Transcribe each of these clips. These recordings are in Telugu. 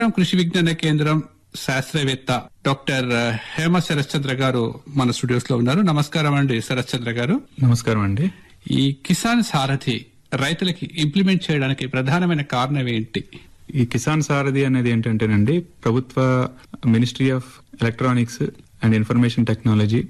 కృషి విజ్ఞాన కేంద్రం శాస్త్రవేత్త డాక్టర్ హేమ శరశ్చంద్ర గారు మన స్టూడియోస్ లో ఉన్నారు నమస్కారం అండి శరశ్చంద్ర గారు నమస్కారం అండి ఈ కిసాన్ సారథి రైతులకి ఇంప్లిమెంట్ చేయడానికి ప్రధానమైన కారణం ఏంటి ఈ కిసాన్ సారథి అనేది ఏంటంటేనండి ప్రభుత్వ ministry of electronics and information technology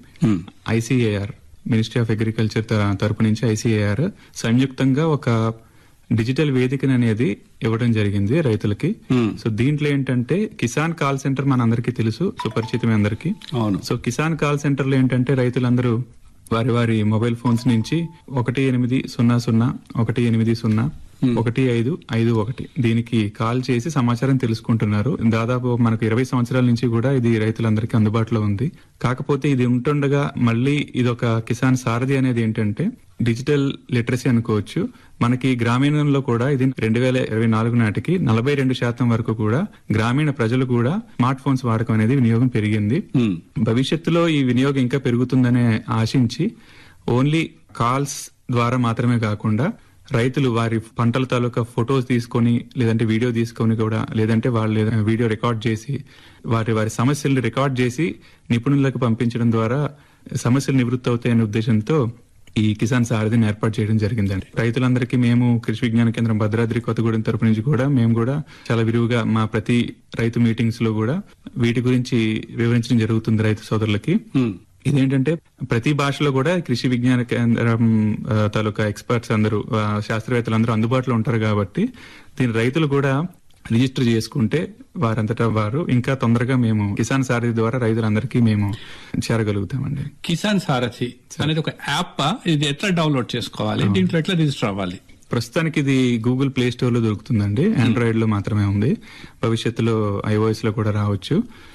ICAR ministry of agriculture త- తరపు నుంచి ఐసీఏఆర్ సంయుక్తంగా ఒక డిజిటల్ వేదికను అనేది ఇవ్వడం జరిగింది రైతులకి సో దీంట్లో ఏంటంటే కిసాన్ కాల్ సెంటర్ మన అందరికీ తెలుసు సుపరిచితమే అందరికీ అవును సో కిసాన్ కాల్ సెంటర్లో ఏంటంటే రైతులందరూ వారి వారి మొబైల్ ఫోన్స్ నుంచి ఒకటి ఎనిమిది సున్నా సున్నా ఒకటి ఎనిమిది సున్నా ఒకటి ఐదు ఐదు ఒకటి దీనికి కాల్ చేసి సమాచారం తెలుసుకుంటున్నారు దాదాపు మనకు ఇరవై సంవత్సరాల నుంచి కూడా ఇది రైతులందరికీ అందుబాటులో ఉంది కాకపోతే ఇది ఉంటుండగా మళ్ళీ ఇది ఒక కిసాన్ సారథి అనేది ఏంటంటే డిజిటల్ లిటరసీ అనుకోవచ్చు మనకి గ్రామీణంలో కూడా ఇది రెండు వేల ఇరవై నాలుగు నాటికి నలభై రెండు శాతం వరకు కూడా గ్రామీణ ప్రజలు కూడా స్మార్ట్ ఫోన్స్ వాడకం అనేది వినియోగం పెరిగింది భవిష్యత్తులో ఈ వినియోగం ఇంకా పెరుగుతుందనే ఆశించి ఓన్లీ కాల్స్ ద్వారా మాత్రమే కాకుండా రైతులు వారి పంటల తాలూకా ఫొటోస్ తీసుకొని లేదంటే వీడియో తీసుకొని కూడా లేదంటే వాళ్ళు ఏదైనా వీడియో రికార్డ్ చేసి వారి వారి సమస్యల్ని రికార్డ్ చేసి నిపుణులకు పంపించడం ద్వారా సమస్యలు నివృత్తి అవుతాయనే ఉద్దేశంతో ఈ కిసాన్ సారథిని ఏర్పాటు చేయడం జరిగిందండి రైతులందరికీ మేము కృషి విజ్ఞాన కేంద్రం భద్రాద్రి కొత్తగూడెం తరపు నుంచి కూడా మేము కూడా చాలా విరివిగా మా ప్రతి రైతు మీటింగ్స్ లో కూడా వీటి గురించి వివరించడం జరుగుతుంది రైతు సోదరులకి ఇదేంటంటే ప్రతి భాషలో కూడా కృషి విజ్ఞాన కేంద్రం ఆ, తాలూకా ఎక్స్పర్ట్స్ అందరూ ఆ, శాస్త్రవేత్తలు అందరూ అందుబాటులో ఉంటారు కాబట్టి దీని రైతులు కూడా రిజిస్టర్ చేసుకుంటే వారంతటా వారు ఇంకా తొందరగా మేము కిసాన్ సారథి ద్వారా రైతులందరికీ మేము చేరగలుగుతామండి కిసాన్ సారథి అనేది ఒక యాప్ ఇది ఎట్లా డౌన్లోడ్ చేసుకోవాలి దీంట్లో ఎట్లా రిజిస్టర్ అవ్వాలి ప్రస్తుతానికి ఇది గూగుల్ ప్లే స్టోర్ లో దొరుకుతుందండి ఆండ్రాయిడ్ లో మాత్రమే ఉంది భవిష్యత్తులో ఐఓఎస్ లో కూడా రావచ్చు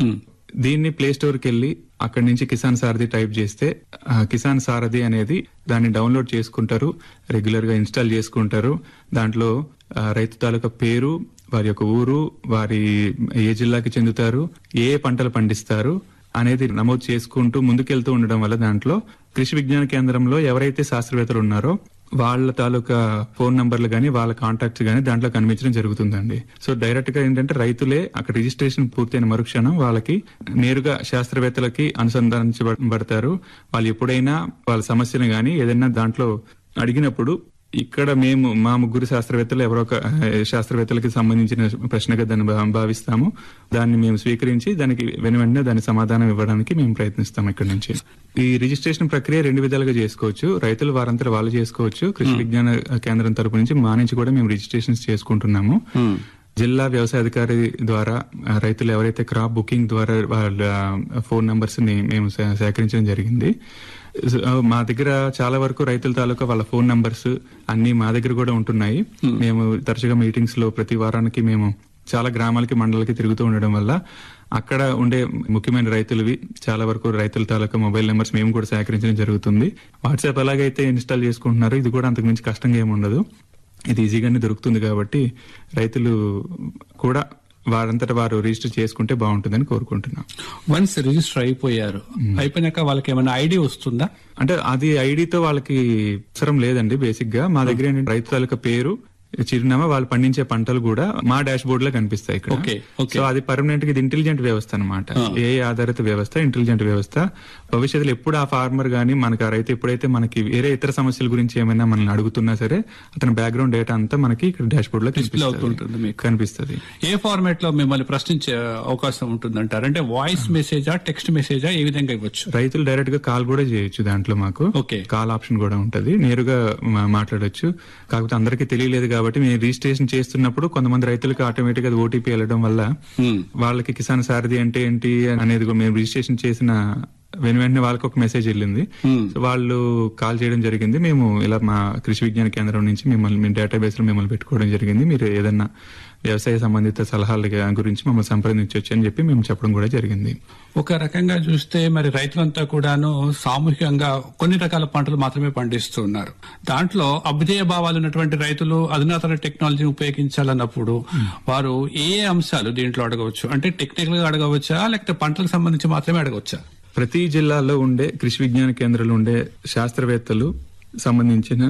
దీన్ని ప్లే స్టోర్ కి వెళ్ళి అక్కడి నుంచి కిసాన్ సారథి టైప్ చేస్తే ఆ, కిసాన్ సారథి అనేది దాన్ని డౌన్లోడ్ చేసుకుంటారు రెగ్యులర్ గా ఇన్స్టాల్ చేసుకుంటారు దాంట్లో ఆ, రైతు తాలూకా పేరు వారి యొక్క ఊరు వారి ఏ జిల్లాకి చెందుతారు ఏ పంటలు పండిస్తారు అనేది నమోదు చేసుకుంటూ ముందుకెళ్తూ ఉండడం వల్ల దాంట్లో కృషి విజ్ఞాన కేంద్రంలో ఎవరైతే శాస్త్రవేత్తలు ఉన్నారో వాళ్ళ తాలూకా ఫోన్ నంబర్లు గానీ వాళ్ళ కాంటాక్ట్స్ గానీ దాంట్లో కనిపించడం జరుగుతుందండి సో డైరెక్ట్ గా ఏంటంటే రైతులే అక్కడ రిజిస్ట్రేషన్ పూర్తయిన మరుక్షణం వాళ్ళకి నేరుగా శాస్త్రవేత్తలకి అనుసంధానించబడతారు వాళ్ళు ఎప్పుడైనా వాళ్ళ సమస్యను గానీ ఏదైనా దాంట్లో అడిగినప్పుడు ఇక్కడ మేము మా ముగ్గురు శాస్త్రవేత్తలు ఎవరో ఒక ఆ, శాస్త్రవేత్తలకి సంబంధించిన ప్రశ్నగా దాన్ని భా- భావిస్తాము దాన్ని మేము స్వీకరించి దానికి వెను వెంటనే దాని సమాధానం ఇవ్వడానికి మేము ప్రయత్నిస్తాం ఇక్కడ నుంచి ఈ రిజిస్ట్రేషన్ ప్రక్రియ రెండు విధాలుగా చేసుకోవచ్చు రైతులు వారంతా వాళ్ళు చేసుకోవచ్చు కృషి విజ్ఞాన కేంద్రం తరపు నుంచి మా నుంచి కూడా మేము రిజిస్ట్రేషన్స్ చేసుకుంటున్నాము జిల్లా వ్యవసాయ అధికారి ద్వారా ఆ, రైతులు ఎవరైతే క్రాప్ బుకింగ్ ద్వారా వాళ్ళ ఫోన్ నంబర్స్ ని మేము సే- సేకరించడం జరిగింది సో, ఆ, మా దగ్గర చాలా వరకు రైతుల తాలూకా వాళ్ళ ఫోన్ నంబర్స్ అన్ని మా దగ్గర కూడా ఉంటున్నాయి మేము తరచుగా మీటింగ్స్ లో ప్రతి వారానికి మేము చాలా గ్రామాలకి మండలకి తిరుగుతూ ఉండడం వల్ల అక్కడ ఉండే ముఖ్యమైన రైతులవి చాలా వరకు రైతుల తాలూకా మొబైల్ నెంబర్స్ మేము కూడా సేకరించడం జరుగుతుంది వాట్సాప్ ఎలాగైతే ఇన్స్టాల్ చేసుకుంటున్నారో ఇది కూడా అంతకు మించి కష్టంగా ఏమి ఉండదు ఇది ఈజీగానే దొరుకుతుంది కాబట్టి రైతులు కూడా వారంతట వారు రిజిస్టర్ చేసుకుంటే బాగుంటుందని కోరుకుంటున్నాం వన్స్ రిజిస్టర్ అయిపోయారు అయిపోయినాక వాళ్ళకి ఏమైనా ఐడి వస్తుందా అంటే అది ఐడితో వాళ్ళకి అవసరం లేదండి బేసిక్ గా మా దగ్గర ఏంటంటే రైతు తాలూకా పేరు చిరునామా వాళ్ళు పండించే పంటలు కూడా మా డాష్ బోర్డ్ లో కనిపిస్తాయి ఇక్కడ Okay, okay. సో అది పర్మనెంట్ గా ఇది ఇంటెలిజెంట్ వ్యవస్థ అనమాట ఏ ఆధారిత వ్యవస్థ ఇంటెలిజెంట్ వ్యవస్థ భవిష్యత్తులో ఎప్పుడు ఆ ఫార్మర్ గానీ మనకి ఆ రైతు ఎప్పుడైతే మనకి వేరే ఇతర సమస్యల గురించి ఏమైనా మనల్ని అడుగుతున్నా సరే అతని బ్యాక్గ్రౌండ్ డేటా అంతా మనకి ఇక్కడ డాష్ బోర్డ్ లో అవుతుంటుంది కనిపిస్తుంది మీకు. కనిపిస్తుంది ఏ ఫార్మాట్ లో మిమ్మల్ని ప్రశ్నించే అవకాశం ఉంటుందంటారు అంటే వాయిస్ మెసేజా టెక్స్ట్ మెసేజా ఏ విధంగా ఇవ్వచ్చు రైతులు డైరెక్ట్ గా కాల్ కూడా చేయొచ్చు దాంట్లో మాకు ఓకే కాల్ ఆప్షన్ కూడా ఉంటది నేరుగా మా- మాట్లాడొచ్చు కాకపోతే అందరికీ తెలియలేదు కాబట్టి మేము రిజిస్ట్రేషన్ చేస్తున్నప్పుడు కొంతమంది రైతులకు ఆటోమేటిక్ గా ఓటీపీ వెళ్ళడం వల్ల వాళ్ళకి కిసాన్ సారథి అంటే ఏంటి అనేది కూడా మేము రిజిస్ట్రేషన్ చేసిన వెను వెంటనే వాళ్ళకి ఒక మెసేజ్ వెళ్ళింది సో వాళ్ళు కాల్ చేయడం జరిగింది మేము ఇలా మా కృషి విజ్ఞాన కేంద్రం నుంచి మిమ్మల్ని మీ డేటాబేస్ లో మిమ్మల్ని పెట్టుకోవడం జరిగింది మీరు ఏదన్నా వ్యవసాయ సంబంధిత సలహాల గురించి మమ్మల్ని సంప్రదించవచ్చు అని చెప్పి మేము చెప్పడం కూడా జరిగింది ఒక రకంగా చూస్తే మరి రైతులంతా కూడాను సామూహికంగా కొన్ని రకాల పంటలు మాత్రమే పండిస్తున్నారు దాంట్లో అభ్యుదయ భావాలు ఉన్నటువంటి రైతులు అధునాతన టెక్నాలజీని ఉపయోగించాలన్నప్పుడు వారు ఏ ఏ అంశాలు దీంట్లో అడగవచ్చు అంటే టెక్నికల్ గా అడగవచ్చా లేకపోతే పంటలకు సంబంధించి మాత్రమే అడగవచ్చా ప్రతి జిల్లాలో ఉండే కృషి విజ్ఞాన కేంద్రాలు ఉండే శాస్త్రవేత్తలు సంబంధించిన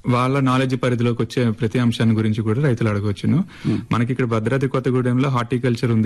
వాళ్ళ నాలెడ్జ్ పరిధిలోకి వచ్చే ప్రతి అంశాన్ని గురించి కూడా రైతులు అడగవచ్చును మనకి ఇక్కడ భద్రాద్రి కొత్తగూడెంలో హార్టికల్చర్ ఉంది